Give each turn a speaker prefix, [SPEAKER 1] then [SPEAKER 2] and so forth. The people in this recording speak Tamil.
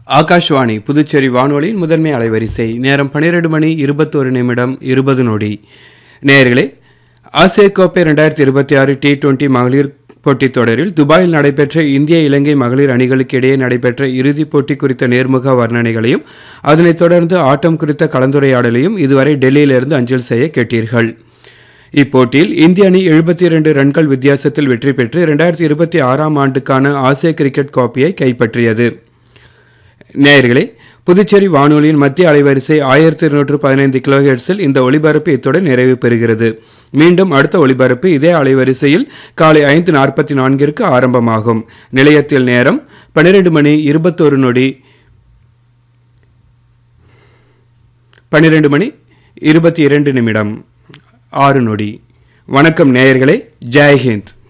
[SPEAKER 1] ஆகாஷ்வாணி புதுச்சேரி வானொலியின் முதன்மை அலைவரிசை நேரம் பன்னிரெண்டு மணி இருபத்தொரு நிமிடம் இருபது நொடி நேயர்களே ஆசிய கோப்பை ரெண்டாயிரத்தி இருபத்தி ஆறு டி டுவெண்டி மகளிர் போட்டித் தொடரில் துபாயில் நடைபெற்ற இந்திய இலங்கை மகளிர் அணிகளுக்கு இடையே நடைபெற்ற இறுதிப் போட்டி குறித்த நேர்முக வர்ணனைகளையும் அதனைத் தொடர்ந்து ஆட்டம் குறித்த கலந்துரையாடலையும் இதுவரை டெல்லியிலிருந்து அஞ்சல் செய்ய கேட்டீர்கள் இப்போட்டியில் இந்திய அணி எழுபத்தி இரண்டு ரன்கள் வித்தியாசத்தில் வெற்றி பெற்று இரண்டாயிரத்தி இருபத்தி ஆறாம் ஆண்டுக்கான ஆசிய கிரிக்கெட் கோப்பையை கைப்பற்றியது நேயர்களே புதுச்சேரி வானொலியின் மத்திய அலைவரிசை ஆயிரத்தி இருநூற்று பதினைந்து கிலோஹெர்ட்ஸில் இந்த ஒளிபரப்பு இத்துடன் நிறைவு பெறுகிறது மீண்டும் அடுத்த ஒளிபரப்பு இதே அலைவரிசையில் காலை ஐந்து நாற்பத்தி நான்கிற்கு ஆரம்பமாகும் நிலையத்தில் நேரம் பன்னிரெண்டு மணி இருபத்தொரு நொடி பன்னிரெண்டு மணி இருபத்தி இரண்டு நிமிடம் ஆறு நொடி வணக்கம் நேயர்களே ஜெய் ஹிந்த்